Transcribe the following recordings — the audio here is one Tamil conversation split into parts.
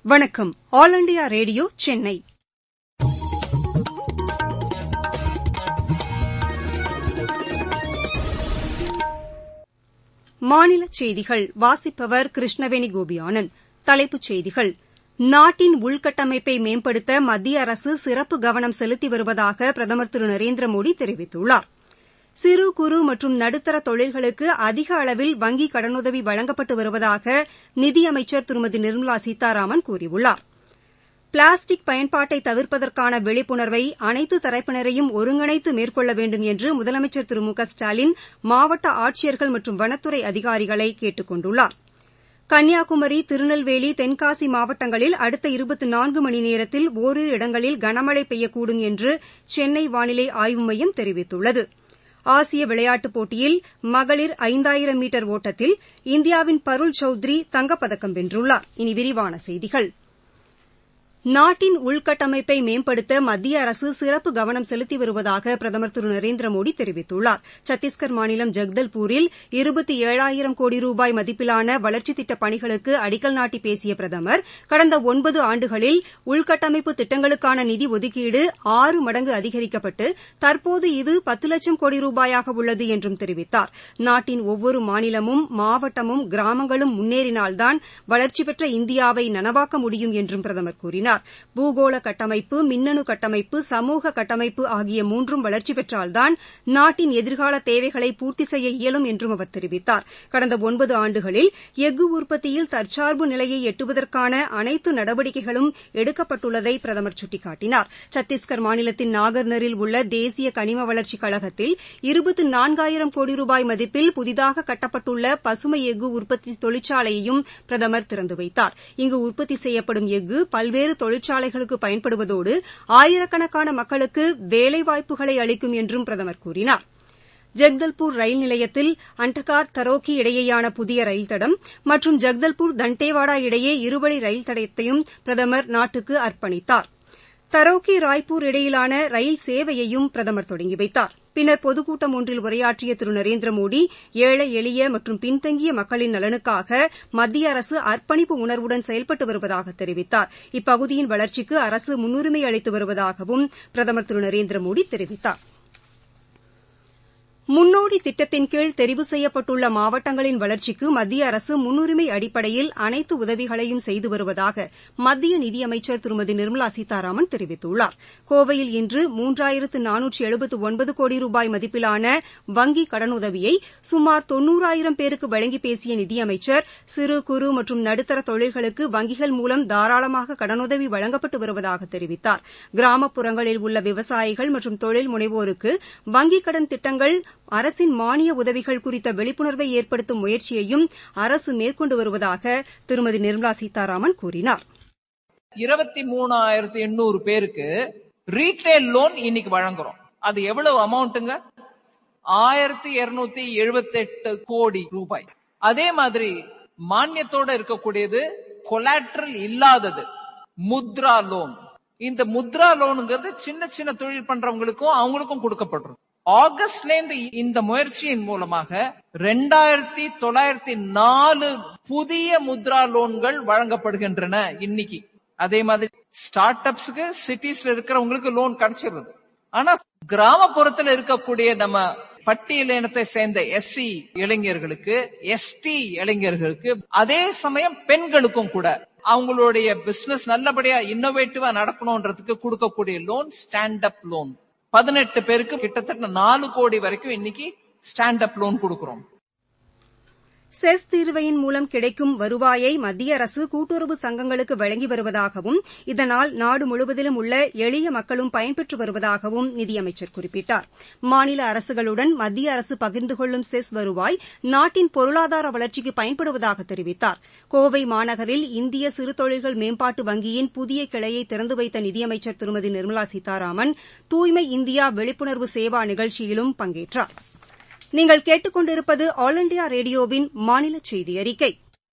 வணக்கம் ஆல் இண்டியா ரேடியோ சென்னை மாநில செய்திகள் வாசிப்பவர் கிருஷ்ணவேணி கோபியானந்த் தலைப்புச் செய்திகள் நாட்டின் உள்கட்டமைப்பை மேம்படுத்த மத்திய அரசு சிறப்பு கவனம் செலுத்தி வருவதாக பிரதமர் திரு நரேந்திரமோடி தெரிவித்துள்ளார் சிறு குறு மற்றும் நடுத்தர தொழில்களுக்கு அதிக அளவில் வங்கிக் கடனுதவி வழங்கப்பட்டு வருவதாக நிதியமைச்சர் திருமதி நிர்மலா சீதாராமன் கூறியுள்ளார் பிளாஸ்டிக் பயன்பாட்டை தவிர்ப்பதற்கான விழிப்புணர்வை அனைத்து தரப்பினரையும் ஒருங்கிணைத்து மேற்கொள்ள வேண்டும் என்று முதலமைச்சர் திரு மு க ஸ்டாலின் மாவட்ட ஆட்சியர்கள் மற்றும் வனத்துறை அதிகாரிகளை கேட்டுக் கொண்டுள்ளார் கன்னியாகுமரி திருநெல்வேலி தென்காசி மாவட்டங்களில் அடுத்த இருபத்தி நான்கு மணி நேரத்தில் ஓரிரு இடங்களில் கனமழை பெய்யக்கூடும் என்று சென்னை வானிலை ஆய்வு மையம் தெரிவித்துள்ளது ஆசிய விளையாட்டுப் போட்டியில் மகளிர் ஐந்தாயிரம் மீட்டர் ஓட்டத்தில் இந்தியாவின் பருள் சௌத்ரி தங்கப்பதக்கம் வென்றுள்ளார் இனி விரிவான செய்திகள் நாட்டின் உள்கட்டமைப்பை மேம்படுத்த மத்திய அரசு சிறப்பு கவனம் செலுத்தி வருவதாக பிரதமர் திரு நரேந்திரமோடி தெரிவித்துள்ளார் சத்தீஸ்கர் மாநிலம் ஜக்தல்பூரில் இருபத்தி ஏழாயிரம் கோடி ரூபாய் மதிப்பிலான வளர்ச்சித் திட்டப் பணிகளுக்கு அடிக்கல் நாட்டி பேசிய பிரதமர் கடந்த ஒன்பது ஆண்டுகளில் உள்கட்டமைப்பு திட்டங்களுக்கான நிதி ஒதுக்கீடு ஆறு மடங்கு அதிகரிக்கப்பட்டு தற்போது இது பத்து லட்சம் கோடி ரூபாயாக உள்ளது என்றும் தெரிவித்தார் நாட்டின் ஒவ்வொரு மாநிலமும் மாவட்டமும் கிராமங்களும் முன்னேறினால்தான் வளர்ச்சி பெற்ற இந்தியாவை நனவாக்க முடியும் என்றும் பிரதமர் கூறினார் பூகோள கட்டமைப்பு மின்னணு கட்டமைப்பு சமூக கட்டமைப்பு ஆகிய மூன்றும் வளர்ச்சி பெற்றால்தான் நாட்டின் எதிர்கால தேவைகளை பூர்த்தி செய்ய இயலும் என்றும் அவர் தெரிவித்தார் கடந்த ஒன்பது ஆண்டுகளில் எஃகு உற்பத்தியில் தற்சார்பு நிலையை எட்டுவதற்கான அனைத்து நடவடிக்கைகளும் எடுக்கப்பட்டுள்ளதை பிரதமர் சுட்டிக்காட்டினார் சத்தீஸ்கர் மாநிலத்தின் நாகர்னரில் உள்ள தேசிய கனிம வளர்ச்சிக் கழகத்தில் இருபத்தி நான்காயிரம் கோடி ரூபாய் மதிப்பில் புதிதாக கட்டப்பட்டுள்ள பசுமை எஃகு உற்பத்தி தொழிற்சாலையையும் பிரதமர் திறந்து வைத்தார் இங்கு உற்பத்தி செய்யப்படும் எஃகு பல்வேறு தொழிற்சாலைகளுக்கு பயன்படுவதோடு ஆயிரக்கணக்கான மக்களுக்கு வேலைவாய்ப்புகளை அளிக்கும் என்றும் பிரதமர் கூறினார் ஜக்தல்பூர் ரயில் நிலையத்தில் அண்டகார் தரோக்கி இடையேயான புதிய ரயில் தடம் மற்றும் ஜக்தல்பூர் தண்டேவாடா இடையே இருவழி ரயில் தடத்தையும் பிரதமர் நாட்டுக்கு அர்ப்பணித்தார் தரோக்கி ராய்ப்பூர் இடையிலான ரயில் சேவையையும் பிரதமர் தொடங்கி வைத்தார் பின்னர் பொதுக்கூட்டம் ஒன்றில் உரையாற்றிய திரு நரேந்திரமோடி ஏழை எளிய மற்றும் பின்தங்கிய மக்களின் நலனுக்காக மத்திய அரசு அர்ப்பணிப்பு உணர்வுடன் செயல்பட்டு வருவதாக தெரிவித்தார் இப்பகுதியின் வளர்ச்சிக்கு அரசு முன்னுரிமை அளித்து வருவதாகவும் பிரதமர் திரு நரேந்திரமோடி தெரிவித்தார் முன்னோடி திட்டத்தின் கீழ் தெரிவு செய்யப்பட்டுள்ள மாவட்டங்களின் வளர்ச்சிக்கு மத்திய அரசு முன்னுரிமை அடிப்படையில் அனைத்து உதவிகளையும் செய்து வருவதாக மத்திய நிதியமைச்சர் திருமதி நிர்மலா சீதாராமன் தெரிவித்துள்ளார் கோவையில் இன்று மூன்றாயிரத்து நானூற்று எழுபத்து ஒன்பது கோடி ரூபாய் மதிப்பிலான வங்கிக் கடனுதவியை சுமார் தொன்னூறாயிரம் பேருக்கு வழங்கி பேசிய நிதியமைச்சர் சிறு குறு மற்றும் நடுத்தர தொழில்களுக்கு வங்கிகள் மூலம் தாராளமாக கடனுதவி வழங்கப்பட்டு வருவதாக தெரிவித்தார் கிராமப்புறங்களில் உள்ள விவசாயிகள் மற்றும் தொழில் முனைவோருக்கு வங்கிக் கடன் திட்டங்கள் அரசின் மானிய உதவிகள் குறித்த விழிப்புணர்வை ஏற்படுத்தும் முயற்சியையும் அரசு மேற்கொண்டு வருவதாக திருமதி நிர்மலா சீதாராமன் கூறினார் இருபத்தி மூணாயிரத்தி எண்ணூறு பேருக்கு ரீட்டைல் லோன் இன்னைக்கு வழங்குறோம் அது எவ்வளவு அமௌண்ட்டுங்க ஆயிரத்தி இருநூத்தி எழுபத்தி எட்டு கோடி ரூபாய் அதே மாதிரி மானியத்தோட இருக்கக்கூடியது கொலாட்ரல் இல்லாதது முத்ரா லோன் இந்த முத்ரா லோனுங்கிறது சின்ன சின்ன தொழில் பண்றவங்களுக்கும் அவங்களுக்கும் கொடுக்கப்படுறது ஆகஸ்ட்ல இருந்து இந்த முயற்சியின் மூலமாக ரெண்டாயிரத்தி தொள்ளாயிரத்தி நாலு புதிய முத்ரா லோன்கள் வழங்கப்படுகின்றன இன்னைக்கு அதே மாதிரி ஸ்டார்ட் அப்ஸுக்கு சிட்டிஸ்ல இருக்கிறவங்களுக்கு லோன் கிடைச்சிருது ஆனா கிராமப்புறத்துல இருக்கக்கூடிய நம்ம பட்டியலினத்தை சேர்ந்த எஸ்சி இளைஞர்களுக்கு எஸ்டி இளைஞர்களுக்கு அதே சமயம் பெண்களுக்கும் கூட அவங்களுடைய பிசினஸ் நல்லபடியா இன்னோவேட்டிவா நடக்கணும்ன்றதுக்கு கொடுக்கக்கூடிய லோன் ஸ்டாண்ட் அப் லோன் பதினெட்டு பேருக்கு கிட்டத்தட்ட நாலு கோடி வரைக்கும் இன்னைக்கு ஸ்டாண்ட் அப் லோன் கொடுக்கிறோம் செஸ் தீர்வையின் மூலம் கிடைக்கும் வருவாயை மத்திய அரசு கூட்டுறவு சங்கங்களுக்கு வழங்கி வருவதாகவும் இதனால் நாடு முழுவதிலும் உள்ள எளிய மக்களும் பயன்பெற்று வருவதாகவும் நிதியமைச்சர் குறிப்பிட்டார் மாநில அரசுகளுடன் மத்திய அரசு பகிர்ந்து கொள்ளும் செஸ் வருவாய் நாட்டின் பொருளாதார வளர்ச்சிக்கு பயன்படுவதாக தெரிவித்தார் கோவை மாநகரில் இந்திய சிறு தொழில்கள் மேம்பாட்டு வங்கியின் புதிய கிளையை திறந்து வைத்த நிதியமைச்சர் திருமதி நிர்மலா சீதாராமன் தூய்மை இந்தியா விழிப்புணர்வு சேவா நிகழ்ச்சியிலும் பங்கேற்றார் நீங்கள் கேட்டுக்கொண்டிருப்பது ஆல் இண்டியா ரேடியோவின் மாநில செய்தி அறிக்கை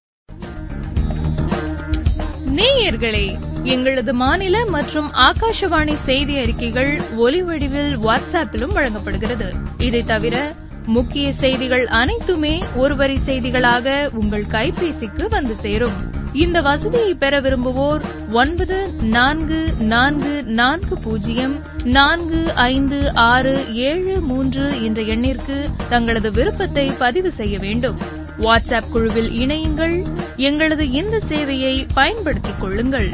நேயர்களே எங்களது மாநில மற்றும் ஆகாஷவாணி செய்தி அறிக்கைகள் ஒலி வடிவில் வாட்ஸ்அப்பிலும் வழங்கப்படுகிறது இதை தவிர முக்கிய செய்திகள் அனைத்துமே ஒருவரி செய்திகளாக உங்கள் கைபேசிக்கு வந்து சேரும் இந்த வசதியை பெற விரும்புவோர் ஒன்பது நான்கு நான்கு நான்கு பூஜ்ஜியம் நான்கு ஐந்து ஆறு ஏழு மூன்று என்ற எண்ணிற்கு தங்களது விருப்பத்தை பதிவு செய்ய வேண்டும் வாட்ஸ்அப் குழுவில் இணையுங்கள் எங்களது இந்த சேவையை பயன்படுத்திக் கொள்ளுங்கள்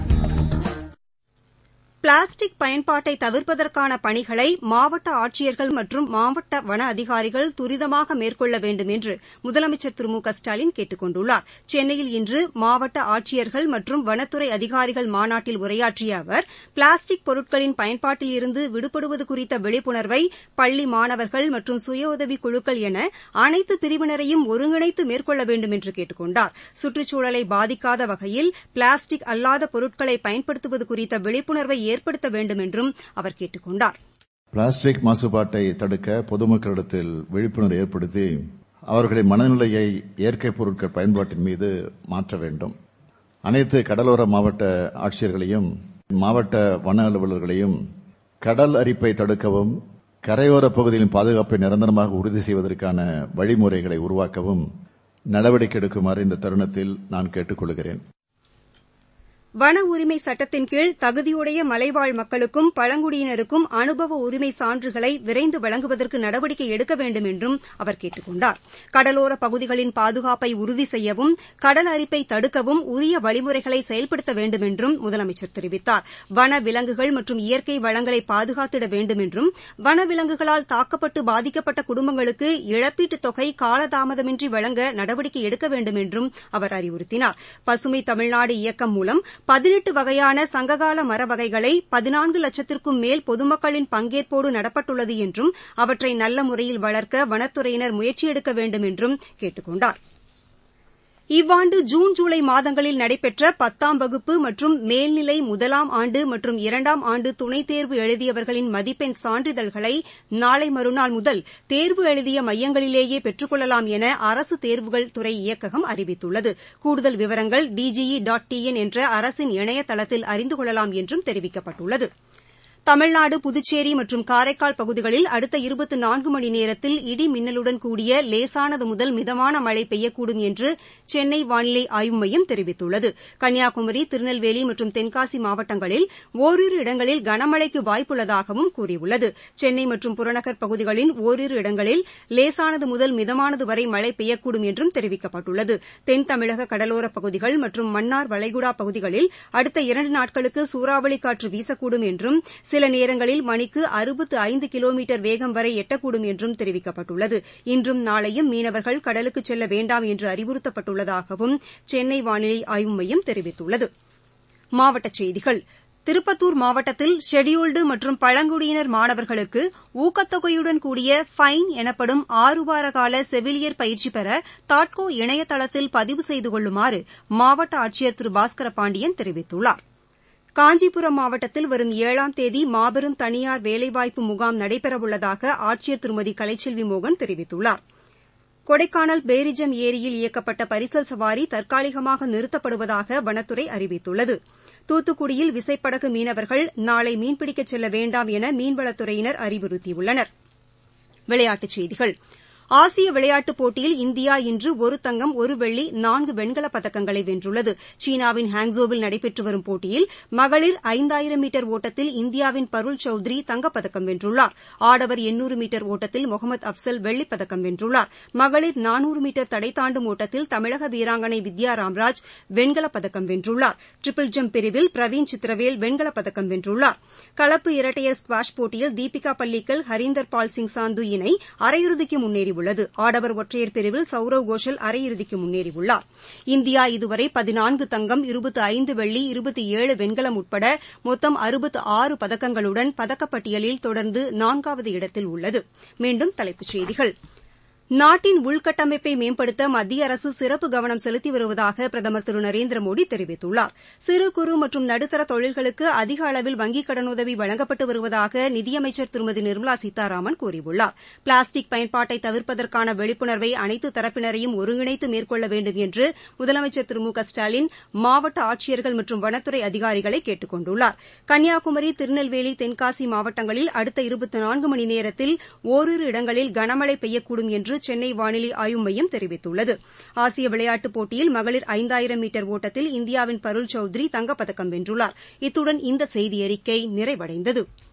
பிளாஸ்டிக் பயன்பாட்டை தவிர்ப்பதற்கான பணிகளை மாவட்ட ஆட்சியர்கள் மற்றும் மாவட்ட வன அதிகாரிகள் துரிதமாக மேற்கொள்ள வேண்டும் என்று முதலமைச்சர் திரு மு க ஸ்டாலின் கேட்டுக் கொண்டுள்ளார் சென்னையில் இன்று மாவட்ட ஆட்சியர்கள் மற்றும் வனத்துறை அதிகாரிகள் மாநாட்டில் உரையாற்றிய அவர் பிளாஸ்டிக் பொருட்களின் பயன்பாட்டில் இருந்து விடுபடுவது குறித்த விழிப்புணர்வை பள்ளி மாணவர்கள் மற்றும் சுய உதவிக் குழுக்கள் என அனைத்து பிரிவினரையும் ஒருங்கிணைத்து மேற்கொள்ள வேண்டும் என்று கேட்டுக் கொண்டார் சுற்றுச்சூழலை பாதிக்காத வகையில் பிளாஸ்டிக் அல்லாத பொருட்களை பயன்படுத்துவது குறித்த விழிப்புணர்வை ஏற்படுத்த வேண்டும் என்றும் அவர் கேட்டுக் கொண்டார் பிளாஸ்டிக் மாசுபாட்டை தடுக்க பொதுமக்களிடத்தில் விழிப்புணர்வு ஏற்படுத்தி அவர்களின் மனநிலையை இயற்கை பொருட்கள் பயன்பாட்டின் மீது மாற்ற வேண்டும் அனைத்து கடலோர மாவட்ட ஆட்சியர்களையும் மாவட்ட வன அலுவலர்களையும் கடல் அரிப்பை தடுக்கவும் கரையோர பகுதிகளின் பாதுகாப்பை நிரந்தரமாக உறுதி செய்வதற்கான வழிமுறைகளை உருவாக்கவும் நடவடிக்கை எடுக்குமாறு இந்த தருணத்தில் நான் கேட்டுக் கொள்கிறேன் வன உரிமை சட்டத்தின் கீழ் தகுதியுடைய மலைவாழ் மக்களுக்கும் பழங்குடியினருக்கும் அனுபவ உரிமை சான்றுகளை விரைந்து வழங்குவதற்கு நடவடிக்கை எடுக்க வேண்டும் என்றும் அவர் கேட்டுக் கொண்டார் கடலோர பகுதிகளின் பாதுகாப்பை உறுதி செய்யவும் கடல் அரிப்பை தடுக்கவும் உரிய வழிமுறைகளை செயல்படுத்த வேண்டும் என்றும் முதலமைச்சர் தெரிவித்தார் வன விலங்குகள் மற்றும் இயற்கை வளங்களை பாதுகாத்திட வேண்டும் என்றும் வன விலங்குகளால் தாக்கப்பட்டு பாதிக்கப்பட்ட குடும்பங்களுக்கு இழப்பீட்டுத் தொகை காலதாமதமின்றி வழங்க நடவடிக்கை எடுக்க வேண்டும் என்றும் அவர் அறிவுறுத்தினார் பசுமை தமிழ்நாடு இயக்கம் மூலம் பதினெட்டு வகையான சங்ககால மர வகைகளை பதினான்கு லட்சத்திற்கும் மேல் பொதுமக்களின் பங்கேற்போடு நடப்பட்டுள்ளது என்றும் அவற்றை நல்ல முறையில் வளர்க்க வனத்துறையினர் முயற்சி எடுக்க வேண்டும் என்றும் கேட்டுக் கொண்டார் இவ்வாண்டு ஜூன் ஜூலை மாதங்களில் நடைபெற்ற பத்தாம் வகுப்பு மற்றும் மேல்நிலை முதலாம் ஆண்டு மற்றும் இரண்டாம் ஆண்டு துணைத் தேர்வு எழுதியவர்களின் மதிப்பெண் சான்றிதழ்களை நாளை மறுநாள் முதல் தேர்வு எழுதிய மையங்களிலேயே பெற்றுக் கொள்ளலாம் என அரசு தேர்வுகள் துறை இயக்ககம் அறிவித்துள்ளது கூடுதல் விவரங்கள் டிஜிஇ டாட் டிஎன் என்ற அரசின் இணையதளத்தில் அறிந்து கொள்ளலாம் என்றும் தெரிவிக்கப்பட்டுள்ளது தமிழ்நாடு புதுச்சேரி மற்றும் காரைக்கால் பகுதிகளில் அடுத்த இருபத்தி நான்கு மணி நேரத்தில் இடி மின்னலுடன் கூடிய லேசானது முதல் மிதமான மழை பெய்யக்கூடும் என்று சென்னை வானிலை ஆய்வு மையம் தெரிவித்துள்ளது கன்னியாகுமரி திருநெல்வேலி மற்றும் தென்காசி மாவட்டங்களில் ஓரிரு இடங்களில் கனமழைக்கு வாய்ப்புள்ளதாகவும் கூறியுள்ளது சென்னை மற்றும் புறநகர் பகுதிகளின் ஓரிரு இடங்களில் லேசானது முதல் மிதமானது வரை மழை பெய்யக்கூடும் என்றும் தெரிவிக்கப்பட்டுள்ளது தென் தமிழக கடலோரப் பகுதிகள் மற்றும் மன்னார் வளைகுடா பகுதிகளில் அடுத்த இரண்டு நாட்களுக்கு சூறாவளி காற்று வீசக்கூடும் என்றும் சில நேரங்களில் மணிக்கு அறுபத்து ஐந்து கிலோமீட்டர் வேகம் வரை எட்டக்கூடும் என்றும் தெரிவிக்கப்பட்டுள்ளது இன்றும் நாளையும் மீனவர்கள் கடலுக்கு செல்ல வேண்டாம் என்று அறிவுறுத்தப்பட்டுள்ளதாகவும் சென்னை வானிலை ஆய்வு மையம் தெரிவித்துள்ளது மாவட்டச் செய்திகள் திருப்பத்தூர் மாவட்டத்தில் ஷெடியூல்டு மற்றும் பழங்குடியினர் மாணவர்களுக்கு ஊக்கத்தொகையுடன் கூடிய ஃபைன் எனப்படும் ஆறு வார கால செவிலியர் பயிற்சி பெற தாட்கோ இணையதளத்தில் பதிவு செய்து கொள்ளுமாறு மாவட்ட ஆட்சியர் திரு பாஸ்கர பாண்டியன் தெரிவித்துள்ளார் காஞ்சிபுரம் மாவட்டத்தில் வரும் ஏழாம் தேதி மாபெரும் தனியார் வேலைவாய்ப்பு முகாம் நடைபெறவுள்ளதாக ஆட்சியர் திருமதி கலைச்செல்வி மோகன் தெரிவித்துள்ளார் கொடைக்கானல் பேரிஜம் ஏரியில் இயக்கப்பட்ட பரிசல் சவாரி தற்காலிகமாக நிறுத்தப்படுவதாக வனத்துறை அறிவித்துள்ளது தூத்துக்குடியில் விசைப்படகு மீனவர்கள் நாளை மீன்பிடிக்கச் செல்ல வேண்டாம் என மீன்வளத்துறையினர் அறிவுறுத்தியுள்ளனர் விளையாட்டுச் செய்திகள் ஆசிய விளையாட்டுப் போட்டியில் இந்தியா இன்று ஒரு தங்கம் ஒரு வெள்ளி நான்கு வெண்கலப் பதக்கங்களை வென்றுள்ளது சீனாவின் ஹாங்ஸோவில் நடைபெற்று வரும் போட்டியில் மகளிர் ஐந்தாயிரம் மீட்டர் ஓட்டத்தில் இந்தியாவின் பருள் சௌத்ரி தங்கப்பதக்கம் வென்றுள்ளார் ஆடவர் எண்ணூறு மீட்டர் ஓட்டத்தில் முகமது அப்சல் வெள்ளிப் பதக்கம் வென்றுள்ளார் மகளிர் நானூறு மீட்டர் தடை தாண்டும் ஓட்டத்தில் தமிழக வீராங்கனை வித்யா ராம்ராஜ் வெண்கலப் பதக்கம் வென்றுள்ளார் ட்ரிபிள் ஜம்ப் பிரிவில் பிரவீன் சித்திரவேல் வெண்கலப் பதக்கம் வென்றுள்ளார் கலப்பு இரட்டையர் ஸ்குவாஷ் போட்டியில் தீபிகா பல்லிக்கல் ஹரீந்தர் பால் சிங் சாந்து இணை அரையிறுதிக்கு முன்னேறியுள்ளது உள்ளது ஆடவர் ஒற்றையர் பிரிவில் சௌரவ் கோஷல் அரையிறுதிக்கு முன்னேறியுள்ளார் இந்தியா இதுவரை பதினான்கு தங்கம் இருபத்தி ஐந்து வெள்ளி இருபத்தி ஏழு வெண்கலம் உட்பட மொத்தம் அறுபத்து ஆறு பதக்கங்களுடன் பதக்கப்பட்டியலில் தொடர்ந்து நான்காவது இடத்தில் உள்ளது மீண்டும் தலைப்புச் செய்திகள் நாட்டின் உள்கட்டமைப்பை மேம்படுத்த மத்திய அரசு சிறப்பு கவனம் செலுத்தி வருவதாக பிரதமர் திரு நரேந்திர மோடி தெரிவித்துள்ளார் சிறு குறு மற்றும் நடுத்தர தொழில்களுக்கு அதிக அளவில் வங்கிக் கடனுதவி வழங்கப்பட்டு வருவதாக நிதியமைச்சர் திருமதி நிர்மலா சீதாராமன் கூறியுள்ளார் பிளாஸ்டிக் பயன்பாட்டை தவிர்ப்பதற்கான விழிப்புணர்வை அனைத்து தரப்பினரையும் ஒருங்கிணைத்து மேற்கொள்ள வேண்டும் என்று முதலமைச்சர் திரு மு க ஸ்டாலின் மாவட்ட ஆட்சியர்கள் மற்றும் வனத்துறை அதிகாரிகளை கேட்டுக் கொண்டுள்ளார் கன்னியாகுமரி திருநெல்வேலி தென்காசி மாவட்டங்களில் அடுத்த இருபத்தி நான்கு மணி நேரத்தில் ஓரிரு இடங்களில் கனமழை பெய்யக்கூடும் என்று சென்னை வானிலை ஆய்வு மையம் தெரிவித்துள்ளது ஆசிய விளையாட்டுப் போட்டியில் மகளிர் ஐந்தாயிரம் மீட்டர் ஓட்டத்தில் இந்தியாவின் பருள் சௌத்ரி தங்கப்பதக்கம் வென்றுள்ளார் இத்துடன் இந்த செய்தியறிக்கை நிறைவடைந்தது